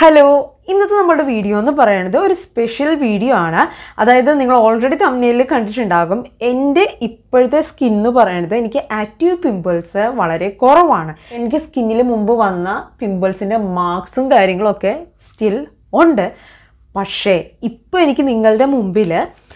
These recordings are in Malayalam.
ഹലോ ഇന്നത്തെ നമ്മുടെ വീഡിയോ എന്ന് പറയുന്നത് ഒരു സ്പെഷ്യൽ വീഡിയോ ആണ് അതായത് നിങ്ങൾ ഓൾറെഡി തമ്മിൽ കണ്ടിട്ടുണ്ടാകും എൻ്റെ ഇപ്പോഴത്തെ സ്കിൻ എന്ന് പറയുന്നത് എനിക്ക് ആക്റ്റീവ് പിമ്പിൾസ് വളരെ കുറവാണ് എനിക്ക് സ്കിന്നിൽ മുമ്പ് വന്ന പിമ്പിൾസിൻ്റെ മാർക്സും കാര്യങ്ങളൊക്കെ സ്റ്റിൽ ഉണ്ട് പക്ഷേ ഇപ്പോൾ എനിക്ക് നിങ്ങളുടെ മുമ്പിൽ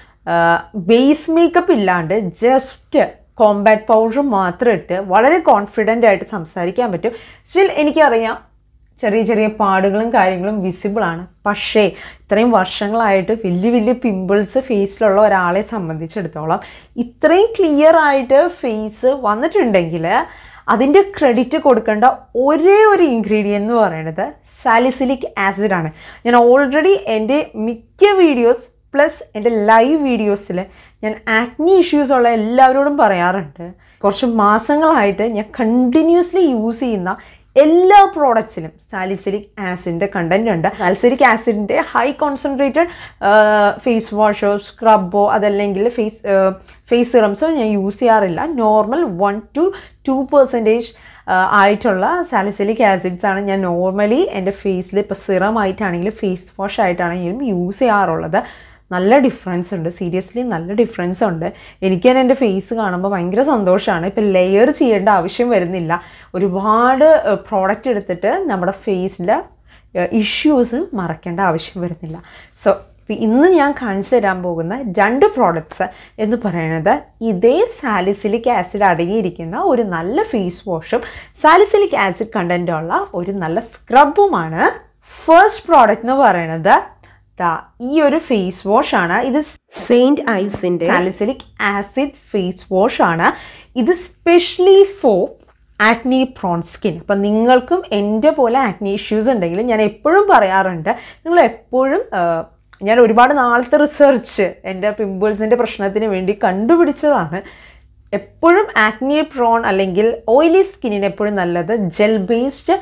ബേസ് മേക്കപ്പ് ഇല്ലാണ്ട് ജസ്റ്റ് കോമ്പാക്ട് പൗഡർ മാത്രം ഇട്ട് വളരെ കോൺഫിഡൻ്റ് ആയിട്ട് സംസാരിക്കാൻ പറ്റും സ്റ്റിൽ എനിക്കറിയാം ചെറിയ ചെറിയ പാടുകളും കാര്യങ്ങളും വിസിബിളാണ് പക്ഷേ ഇത്രയും വർഷങ്ങളായിട്ട് വലിയ വലിയ പിമ്പിൾസ് ഫേസിലുള്ള ഒരാളെ സംബന്ധിച്ചിടത്തോളം ഇത്രയും ക്ലിയർ ആയിട്ട് ഫേസ് വന്നിട്ടുണ്ടെങ്കിൽ അതിൻ്റെ ക്രെഡിറ്റ് കൊടുക്കേണ്ട ഒരേ ഒരു ഇൻഗ്രീഡിയൻ്റ് എന്ന് പറയുന്നത് സാലിസിലിക് ആസിഡാണ് ഞാൻ ഓൾറെഡി എൻ്റെ മിക്ക വീഡിയോസ് പ്ലസ് എൻ്റെ ലൈവ് വീഡിയോസിൽ ഞാൻ ആക്നി ഇഷ്യൂസ് ഉള്ള എല്ലാവരോടും പറയാറുണ്ട് കുറച്ച് മാസങ്ങളായിട്ട് ഞാൻ കണ്ടിന്യൂസ്ലി യൂസ് ചെയ്യുന്ന എല്ലാ പ്രോഡക്ട്സിലും സാലിസിലിക് ആസിഡിൻ്റെ കണ്ടൻറ് ഉണ്ട് സാലിസിലിക് ആസിഡിൻ്റെ ഹൈ കോൺസെൻട്രേറ്റഡ് ഫേസ് വാഷോ സ്ക്രബോ അതല്ലെങ്കിൽ ഫേസ് ഫേസ് സിറംസോ ഞാൻ യൂസ് ചെയ്യാറില്ല normal one two two percentage ആയിട്ടുള്ള സാലിസിലിക് ആസിഡ്സ് ആണ് ഞാൻ നോർമലി എൻ്റെ ഫേസിൽ ഇപ്പോൾ സിറം ആയിട്ടാണെങ്കിലും ഫേസ് വാഷ് ആയിട്ടാണെങ്കിലും യൂസ് ചെയ്യാറുള്ളത് നല്ല ഡിഫറൻസ് ഉണ്ട് സീരിയസ്ലി നല്ല ഡിഫറൻസ് ഉണ്ട് എനിക്ക് തന്നെ എൻ്റെ ഫേസ് കാണുമ്പോൾ ഭയങ്കര സന്തോഷമാണ് ഇപ്പം ലെയർ ചെയ്യേണ്ട ആവശ്യം വരുന്നില്ല ഒരുപാട് പ്രോഡക്റ്റ് എടുത്തിട്ട് നമ്മുടെ ഫേസിൻ്റെ ഇഷ്യൂസ് മറക്കേണ്ട ആവശ്യം വരുന്നില്ല സോ ഇന്ന് ഞാൻ കാണിച്ചു തരാൻ പോകുന്ന രണ്ട് പ്രോഡക്റ്റ്സ് എന്ന് പറയുന്നത് ഇതേ സാലിസിലിക് ആസിഡ് അടങ്ങിയിരിക്കുന്ന ഒരു നല്ല ഫേസ് വാഷും സാലിസിലിക് ആസിഡ് കണ്ടൻറ്റുള്ള ഒരു നല്ല സ്ക്രബുമാണ് ഫസ്റ്റ് പ്രോഡക്റ്റ് എന്ന് പറയുന്നത് ദാ ഈ ഒരു ഫേസ് വാഷ് ആണ് ഇത് സെയിന്റ് ഐവ്സിന്റെ സാലിസിലിക് ആസിഡ് ഫേസ് വാഷ് ആണ് ഇത് specially for acne prone skin അപ്പം നിങ്ങൾക്കും എൻ്റെ പോലെ ആക്നി ഇഷ്യൂസ് ഉണ്ടെങ്കിൽ ഞാൻ എപ്പോഴും പറയാറുണ്ട് നിങ്ങൾ എപ്പോഴും ഞാൻ ഒരുപാട് നാളത്തെ റിസർച്ച് എൻ്റെ പിമ്പിൾസിൻ്റെ പ്രശ്നത്തിന് വേണ്ടി കണ്ടുപിടിച്ചതാണ് എപ്പോഴും ആക്നി പ്രോൺ അല്ലെങ്കിൽ ഓയിലി സ്കിന്നിന് എപ്പോഴും നല്ലത് ജെൽ ബേസ്ഡ്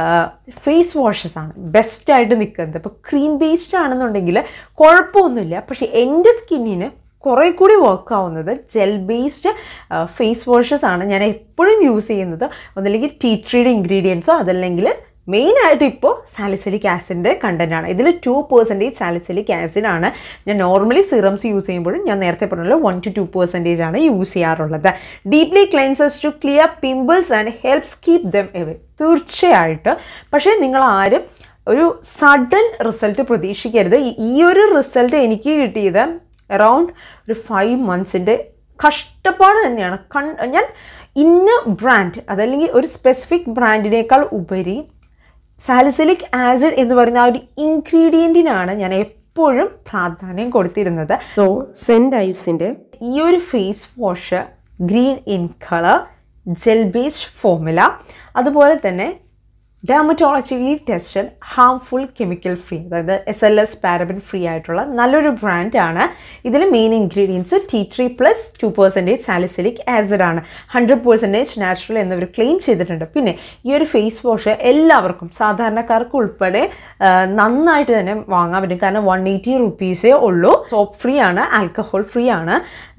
ഫേസ് വാഷസ് ആണ് ബെസ്റ്റായിട്ട് നിൽക്കുന്നത് ഇപ്പോൾ ക്രീം ബേസ്ഡ് ആണെന്നുണ്ടെങ്കിൽ കുഴപ്പമൊന്നുമില്ല പക്ഷേ എൻ്റെ സ്കിന്നിന് കുറേ കൂടി വർക്ക് ആവുന്നത് ജെൽ ബേസ്ഡ് ഫേസ് വാഷസ് ആണ് ഞാൻ എപ്പോഴും യൂസ് ചെയ്യുന്നത് ഒന്നല്ലെങ്കിൽ ടീ ട്രീയുടെ ഇൻഗ്രീഡിയൻസോ അതല്ലെങ്കിൽ മെയിനായിട്ട് ഇപ്പോൾ സാലിസിലിക് ആസിഡിൻ്റെ കണ്ടൻറ്റാണ് ഇതിൽ ടു പെർസെൻറ്റേജ് സാലിസിലിക് ആസിഡ് ആണ് ഞാൻ നോർമലി സിറംസ് യൂസ് ചെയ്യുമ്പോഴും ഞാൻ നേരത്തെ പറഞ്ഞല്ലോ വൺ ടു ടു പെർസെൻറ്റേജ് ആണ് യൂസ് ചെയ്യാറുള്ളത് deeply cleanses to clear pimples and helps keep them away തീർച്ചയായിട്ടും പക്ഷേ നിങ്ങൾ ആരും ഒരു സഡൻ റിസൾട്ട് പ്രതീക്ഷിക്കരുത് ഈ ഒരു റിസൾട്ട് എനിക്ക് കിട്ടിയത് അറൗണ്ട് ഒരു ഫൈവ് മന്ത്സിൻ്റെ കഷ്ടപ്പാട് തന്നെയാണ് കൺ ഞാൻ ഇന്ന ബ്രാൻഡ് അതല്ലെങ്കിൽ ഒരു സ്പെസിഫിക് ബ്രാൻഡിനേക്കാൾ ഉപരി സാലിസിലിക് ആസിഡ് എന്ന് പറയുന്ന ആ ഒരു ഇൻഗ്രീഡിയൻറ്റിനാണ് ഞാൻ എപ്പോഴും പ്രാധാന്യം കൊടുത്തിരുന്നത് സോ സെന്റ് ഐവ്സിന്റെ ഈ ഒരു face wash green in colour gel based formula അതുപോലെ തന്നെ dermatologically tested harmful chemical free അതായത് S L S paraben free ആയിട്ടുള്ള നല്ലൊരു ബ്രാൻഡാണ് ഇതിൽ main ingredients tea tree plus two percentage salicylic acid ആണ് ഹൺഡ്രഡ് പെർസെൻറ്റേജ് നാച്ചുറൽ എന്നിവർ ക്ലെയിം ചെയ്തിട്ടുണ്ട് പിന്നെ ഈ ഒരു ഫേസ് വാഷ് എല്ലാവർക്കും സാധാരണക്കാർക്ക് ഉൾപ്പെടെ നന്നായിട്ട് തന്നെ വാങ്ങാൻ പറ്റും കാരണം വൺ എയ്റ്റി റുപ്പീസേ ഉള്ളൂ സോപ്പ് ഫ്രീ ആണ് ആൽക്കഹോൾ ഫ്രീ ആണ്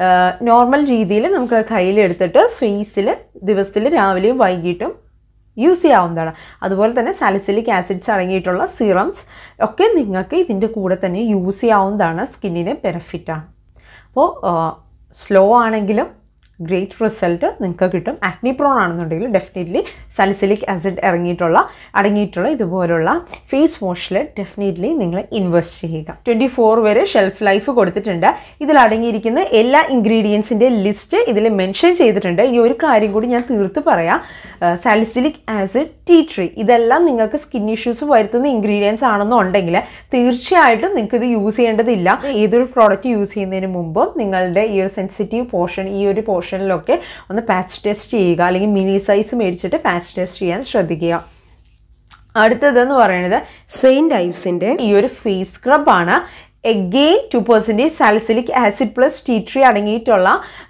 നോർമൽ രീതിയിൽ നമുക്ക് കയ്യിലെടുത്തിട്ട് ഫേസിൽ ദിവസത്തിൽ രാവിലെയും വൈകിട്ടും യൂസ് ചെയ്യാവുന്നതാണ് അതുപോലെ തന്നെ സാലിസിലിക് ആസിഡ്സ് അടങ്ങിയിട്ടുള്ള സിറംസ് ഒക്കെ നിങ്ങൾക്ക് ഇതിൻ്റെ കൂടെ തന്നെ യൂസ് ചെയ്യാവുന്നതാണ് സ്കിന്നിന് ബെനിഫിറ്റാണ് അപ്പോൾ സ്ലോ ആണെങ്കിലും ഗ്രേറ്റ് റിസൾട്ട് നിങ്ങൾക്ക് കിട്ടും ആക്നി പ്രോൺ ആണെന്നുണ്ടെങ്കിൽ ഡെഫിനറ്റ്ലി സാലിസിലിക് ആസിഡ് ഇറങ്ങിയിട്ടുള്ള അടങ്ങിയിട്ടുള്ള ഇതുപോലുള്ള ഫേസ് വാഷിൽ ഡെഫിനറ്റ്ലി നിങ്ങൾ ഇൻവെസ്റ്റ് ചെയ്യുക ട്വൻറ്റി ഫോർ വരെ ഷെൽഫ് ലൈഫ് കൊടുത്തിട്ടുണ്ട് ഇതിൽ അടങ്ങിയിരിക്കുന്ന എല്ലാ ഇൻഗ്രീഡിയൻസിൻ്റെ ലിസ്റ്റ് ഇതിൽ മെൻഷൻ ചെയ്തിട്ടുണ്ട് ഈ ഒരു കാര്യം കൂടി ഞാൻ തീർത്ത് പറയാം സാലിസിലിക് ആസിഡ് ടീ ട്രീ ഇതെല്ലാം നിങ്ങൾക്ക് സ്കിൻ ഇഷ്യൂസ് വരുത്തുന്ന ഇൻഗ്രീഡിയൻസ് ആണെന്നുണ്ടെങ്കിൽ തീർച്ചയായിട്ടും നിങ്ങൾക്ക് ഇത് യൂസ് ചെയ്യേണ്ടതില്ല ഏതൊരു പ്രോഡക്റ്റ് യൂസ് ചെയ്യുന്നതിന് മുമ്പും നിങ്ങളുടെ ഈ ഒരു സെൻസിറ്റീവ് പോർഷൻ ഈ ഒരു പോർഷനിലൊക്കെ ഒന്ന് പാച്ച് ടെസ്റ്റ് ചെയ്യുക അല്ലെങ്കിൽ മിനി സൈസ് മേടിച്ചിട്ട് പാച്ച് ടെസ്റ്റ് ചെയ്യാൻ ശ്രദ്ധിക്കുക അടുത്തതെന്ന് പറയുന്നത് സെയിന്റ് ഐവ്സിന്റെ ഈ ഒരു ഫേസ് സ്ക്രബാണ് again two percentage salicylic acid plus tea tree അടങ്ങിയിട്ടുള്ള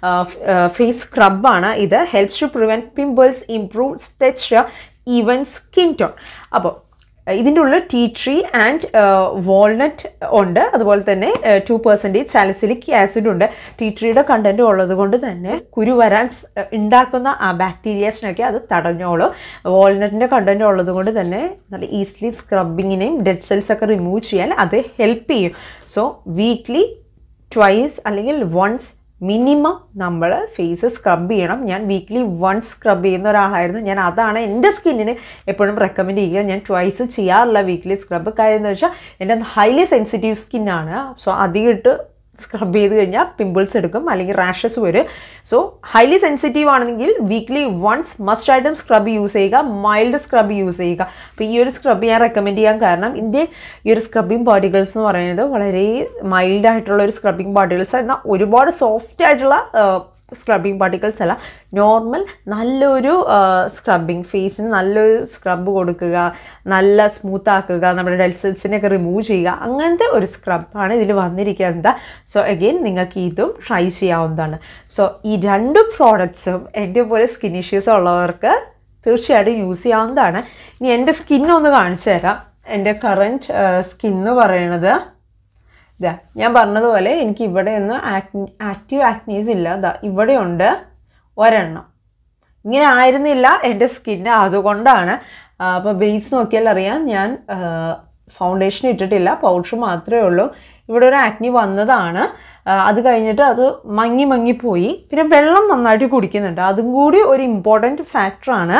ഫേസ് സ്ക്രബാണ് ഇത് helps to prevent pimples improve texture even skin tone അപ്പോൾ ഇതിൻ്റെ ഉള്ളിൽ ടീ ട്രീ ആൻഡ് വാൾനട്ട് ഉണ്ട് അതുപോലെ തന്നെ ടു പെർസെൻറ്റേജ് സാലിസിലിക് ആസിഡ് ഉണ്ട് ടീ ട്രീയുടെ കണ്ടന്റ് ഉള്ളത് കൊണ്ട് തന്നെ കുരു വരാൻ സ്- ഉണ്ടാക്കുന്ന ആ ബാക്ടീരിയാസിനൊക്കെ അത് തടഞ്ഞോളും വാൾനട്ടിൻ്റെ കണ്ടന്റ് ഉള്ളത് കൊണ്ട് തന്നെ നല്ല ഈസിലി സ്ക്രബിങ്ങിനെയും ഡെഡ് സെൽസ് ഒക്കെ റിമൂവ് ചെയ്യാൻ അത് ഹെൽപ്പ് ചെയ്യും സോ വീക്ക്ലി ട്വൈസ് അല്ലെങ്കിൽ വൺസ് മിനിമം നമ്മൾ ഫേസ് സ്ക്രബ് ചെയ്യണം ഞാൻ വീക്ക്ലി വൺസ് സ്ക്രബ് ചെയ്യുന്ന ഒരാളായിരുന്നു ഞാൻ അതാണ് എൻ്റെ സ്കിന്നിന് എപ്പോഴും റെക്കമെൻഡ് ചെയ്യുക ഞാൻ ട്വൈസ് ചെയ്യാറില്ല വീക്ക്ലി സ്ക്രബ് കാര്യം എന്ന് വെച്ചാൽ എൻ്റെ ഹൈലി സെൻസിറ്റീവ് സ്കിന്നാണ് സോ അധികം ഇട്ട് സ്ക്രബ് ചെയ്ത് കഴിഞ്ഞാൽ പിമ്പിൾസ് എടുക്കും അല്ലെങ്കിൽ റാഷസ് വരും സോ ഹൈലി സെൻസിറ്റീവ് ആണെങ്കിൽ വീക്ക്ലി വൺസ് മസ്റ്റ് ആയിട്ടും സ്ക്രബ് യൂസ് ചെയ്യുക മൈൽഡ് സ്ക്രബ് യൂസ് ചെയ്യുക അപ്പോൾ ഈ ഒരു സ്ക്രബ് ഞാൻ റെക്കമെൻഡ് ചെയ്യാൻ കാരണം ഇതിൻ്റെ ഈ ഒരു സ്ക്രബിങ് പാർട്ടിക്കിൾസ് എന്ന് പറയുന്നത് വളരെ മൈൽഡ് ആയിട്ടുള്ള ഒരു സ്ക്രബിങ് പാർട്ടിക്കിൾസ് എന്നാൽ ഒരുപാട് സോഫ്റ്റ് ആയിട്ടുള്ള സ്ക്രബിങ് പാർട്ടിക്കിൾസ് അല്ല നോർമൽ നല്ലൊരു സ്ക്രബിങ് ഫേസിന് നല്ലൊരു സ്ക്രബ് കൊടുക്കുക നല്ല സ്മൂത്ത് ആക്കുക നമ്മുടെ ഡെഡ് സെൽസിനെയൊക്കെ റിമൂവ് ചെയ്യുക അങ്ങനത്തെ ഒരു സ്ക്രബാണ് ഇതിൽ വന്നിരിക്കുന്നത് സോ അഗെയിൻ നിങ്ങൾക്ക് ഇതും ട്രൈ ചെയ്യാവുന്നതാണ് സോ ഈ രണ്ട് പ്രോഡക്ട്സും എൻ്റെ പോലെ സ്കിൻ ഇഷ്യൂസ് ഉള്ളവർക്ക് തീർച്ചയായിട്ടും യൂസ് ചെയ്യാവുന്നതാണ് ഇനി എൻ്റെ സ്കിന്നൊന്ന് കാണിച്ചു തരാം എൻ്റെ കറൻറ്റ് സ്കിൻ എന്ന് പറയണത് ഇതാ ഞാൻ പറഞ്ഞതുപോലെ എനിക്ക് ഇവിടെ ഒന്നും ആക്റ്റീവ് ആക്നീസ് ഇല്ല ഇതാ ഇവിടെയുണ്ട് ഒരെണ്ണം ഇങ്ങനെ ആയിരുന്നില്ല എൻ്റെ സ്കിന്ന് അതുകൊണ്ടാണ് അപ്പോൾ ബേസ് നോക്കിയാൽ അറിയാം ഞാൻ ഫൗണ്ടേഷൻ ഇട്ടിട്ടില്ല പൗഡർ മാത്രമേ ഉള്ളൂ ഇവിടെ ഒരു ആക്നി വന്നതാണ് ആ, അത് കഴിഞ്ഞിട്ട് അത് മങ്ങി മങ്ങിപ്പോയി പിന്നെ വെള്ളം നന്നായിട്ട് കുടിക്കുന്നുണ്ട് അതും കൂടി ഒരു ഇമ്പോർട്ടൻറ്റ് ഫാക്ടറാണ്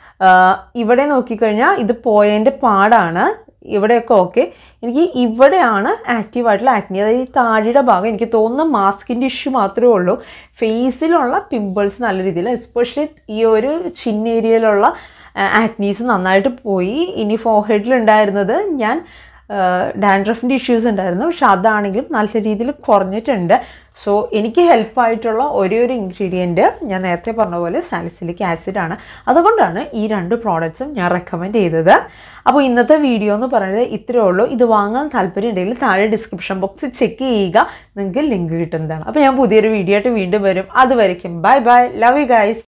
ഇവിടെ നോക്കിക്കഴിഞ്ഞാൽ ഇത് പോയതിൻ്റെ പാടാണ് ഇവിടെയൊക്കെ ഓക്കെ എനിക്ക് ഇവിടെയാണ് ആക്റ്റീവായിട്ടുള്ള ആക്നി അതായത് ഈ താഴെയുടെ ഭാഗം എനിക്ക് തോന്നുന്ന മാസ്കിൻ്റെ ഇഷ്യൂ മാത്രമേ ഉള്ളൂ ഫേസിലുള്ള പിമ്പിൾസ് നല്ല രീതിയിൽ എസ്പെഷ്യലി ഈ ഒരു ചിൻ ഏരിയയിലുള്ള ആക്നീസ് നന്നായിട്ട് പോയി ഇനി ഫോർഹെഡിലുണ്ടായിരുന്നത് ഞാൻ ഡാൻഡ്രഫിൻ്റെ ഇഷ്യൂസ് ഉണ്ടായിരുന്നു പക്ഷെ അതാണെങ്കിലും നല്ല രീതിയിൽ കുറഞ്ഞിട്ടുണ്ട് സോ എനിക്ക് ഹെൽപ്പായിട്ടുള്ള ഒരേ ഒരു ഇൻഗ്രീഡിയൻറ്റ് ഞാൻ നേരത്തെ പറഞ്ഞ പോലെ സാലിസിലിക് ആസിഡ് ആണ് അതുകൊണ്ടാണ് ഈ രണ്ട് പ്രോഡക്റ്റ്സും ഞാൻ റെക്കമെൻഡ് ചെയ്തത് അപ്പോൾ ഇന്നത്തെ വീഡിയോ എന്ന് പറയുന്നത് ഇത്രയേ ഉള്ളൂ ഇത് വാങ്ങാൻ താല്പര്യം ഉണ്ടെങ്കിൽ താഴെ ഡിസ്ക്രിപ്ഷൻ ബോക്സിൽ ചെക്ക് ചെയ്യുക നിങ്ങൾക്ക് ലിങ്ക് കിട്ടുന്നതാണ് അപ്പോൾ ഞാൻ പുതിയൊരു വീഡിയോ ആയിട്ട് വീണ്ടും വരും അതുവരയ്ക്കും bye bye love you guys